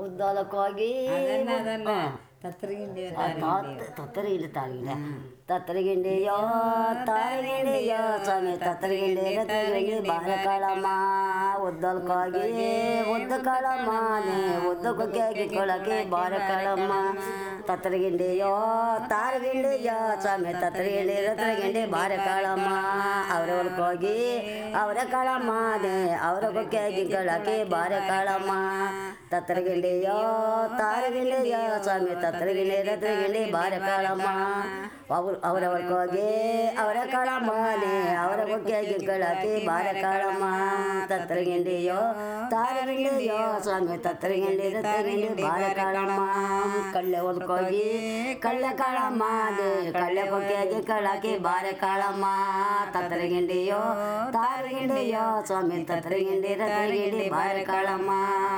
ಉದ್ದಾಲಕ್ಕೋಗಿ ಅದನ್ನ ಅದನ್ನ ತತ್ತರಿಗಿಂಡಿ ತತ್ತರಿಗಿಂಡಿ ತಾರಿಗಿಂಡೆ ತತ್ತರಿಗಿಂಡಿಯೋ ತಾರಿಗಿಂಡಿಯೋ ಸ್ವಾಮಿ ತತ್ತರಿಗಿಂಡಿ ತತ್ತರಿಗಿಂಡಿ ಬಾರ ಕಾಳಮ್ಮ ಉದ್ದಲ್ಕೋಗಿ ಉದ್ದ ಕಾಳಮ್ಮನೆ ಉದ್ದ ಕುಕ್ಕಿಯಾಗಿ ಕೊಳಕ್ಕೆ ಬಾರ ಕಾಳಮ್ಮ ತತ್ತರಿಗಿಂಡಿಯೋ ತಾರಿಗಿಂಡಿಯೋ ಸ್ವಾಮಿ ತತ್ತರಿಗಿಂಡಿ ರತ್ತರಿಗಿಂಡಿ ಬಾರ ಕಾಳಮ್ಮ ಅವ್ರ ಹೊಲ್ಕೋಗಿ ಅವರ ಕಾಳಮ್ಮನೆ ಅವರ ಕುಕ್ಕಿಯಾಗಿ ಕೊಳಕ್ಕೆ ಬಾರ ಕಾಳಮ್ಮ ತತ್ತರಿಗಿಂಡಿಯೋ ತಾರಗಿಂಡಿಯೋ ಸ್ವಾಮಿ ತತ್ತರಿಗಿಂಡಿ ರತ್ತರಿಗಿಂಡಿ ಬಾರ ಕಾಳಮ್ಮ ಅವ್ರು ಅವರ ಹೋಗಿ ಅವರ ಕಾಳಮ್ಮನೆ ಅವರ ಕುಕ್ಕಿಯಾಗಿ ಕೊಳಕ್ಕೆ ಬಾರ ಕಾಳಮ್ಮ ತತ್ತರಿಗಿಂಡಿಯೋ ತಾರಗಿಂಡಿಯೋ ಸ್ವಾಮಿ ತತ್ತರಿಗಿಂಡಿ ರತ್ತರಿಗಿಂಡಿ ಬಾರ ಕಾಳಮ್ಮ ಕಳ್ಳೆ ಹೊಲ್ಕೋಗಿ ಕಳ್ಳೆ ಕಾಳಮ್ಮನೆ ಕಳ್ಳೆ ಕುಕ್ಕಿಯಾಗಿ ಕೊಳಕ್ಕೆ ಬಾರ ಕಾಳಮ್ಮ ತತ್ತರಿಗಿಂಡಿಯೋ ತಾರಗಿಂಡಿಯೋ ಸ್ವಾಮಿ ತತ್ತರಿಗಿಂಡಿ ರತ್ತರಿಗಿಂಡಿ ಬಾರ ಕಾಳಮ್ಮ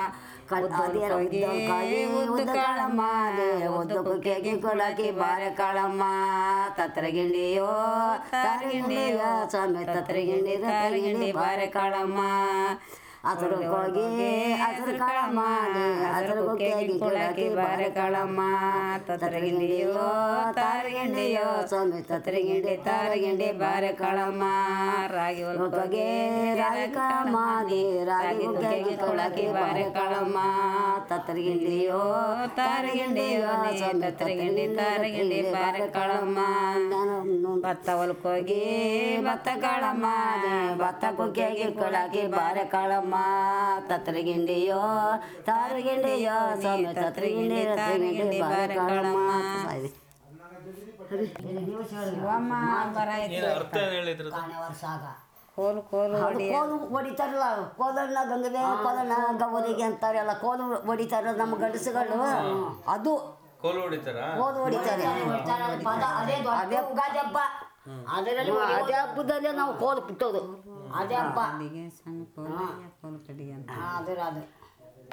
ಉದ್ದಕ್ಕೆ ಕೊಳಕ್ಕೆ ಬಾರ ಕಾಳಮ್ಮ ತತ್ರಗಿಂಡಿಯೋ ತಾರಗಿಂಡಿಯೋ ಸ್ವಾಮಿ ತತ್ರಗಿಂಡಿ ತತ್ರಗಿಂಡಿ ಬಾರ ಕಾಳಮ್ಮ ಹಸಿರು ಹೋಗಿ ಹಸಿರು ಕಾಳಮ್ಮ ಹಸಿರು ಕುಕ್ಕಿಯಾಗಿ ಕೊಳಕ್ಕೆ ಬಾರ ಕಾಳಮ್ಮ ತತ್ರಗಿಂಡಿಯೋ ತಾರಗಿಂಡಿಯೋ ಸ್ವಾಮಿ ತತ್ರಗಿಂಡಿ ತಾರಗಿಂಡಿ ಬಾರ ಕಾಳಮ್ಮ ರಾಗಿ ಹೊಗೆ ರಾಗಿ ಕಾಮಾಗಿ ರಾಗಿ ಕುಕ್ಕಿಯಾಗಿ ಕೊಳಕ್ಕೆ ಬಾರ ಕಾಳಮ್ಮ ತತ್ತರಿಗಿಂಡಿಯೋ ತಾರಗಿಂಡಿಯೋ ಸ್ವಾಮಿ ತತ್ತರಿಗಿಂಡಿ ತಾರಗಿಂಡಿ ಬಾರ ಕಾಳಮ್ಮ ಭತ್ತ ಹೊಲ್ಕೋಗಿ ಭತ್ತ ಕಾಳಮ್ಮ ಭತ್ತ ಕುಕ್ಕಿಯಾಗಿ ಕೊಳಕ್ಕೆ ಬಾರ ಕಾಳಮ್ಮ ತತ್ತರಿಗಿಂಡಿಯೋ ತಾರಗಿಂಡಿಯೋ ಸ್ವಾಮಿ ತತ್ತರಿಗಿಂಡಿ ರತ್ತರಿಗಿಂಡಿ ಬಾರ ಕಾಳಮ್ಮ ಶಿವಮ್ಮ ಬರ ಏನು ಅರ್ಥ ಏನು ಹೇಳಿದ್ರದ್ದು ಸಾಗ ಕೋಲು ಕೋಲು ಅದು ಕೋಲು ಹೊಡಿತಾರಲ್ಲ ಕೋಲನ್ನ ಗಂಗದೆ ಕೋಲನ್ನ ಗೌರಿಗೆ ಅಂತಾರಲ್ಲ ಕೋಲು ಹೊಡಿತಾರ ನಮ್ಮ ಗಂಡಸುಗಳು ಅದು ಕೋಲು ಹೊಡಿತಾರ ಕೋಲು ಹೊಡಿತಾರೆ ಅದೇ ಉಗಾದಿ ಹಬ್ಬ ಅದರಲ್ಲಿ ಅದೇ ಹಬ್ಬದಲ್ಲೇ ನಾವು ಕೋಲು ಬಿಟ್ಟೋದು ಅದೇ ಹಬ್ಬ ಅಲ್ಲಿಗೆ ಸಣ್ಣ ಕೋಲು ಕೋಲು ಕಡಿಗೆ ಅಂತ ಅದ್ರ ಅದು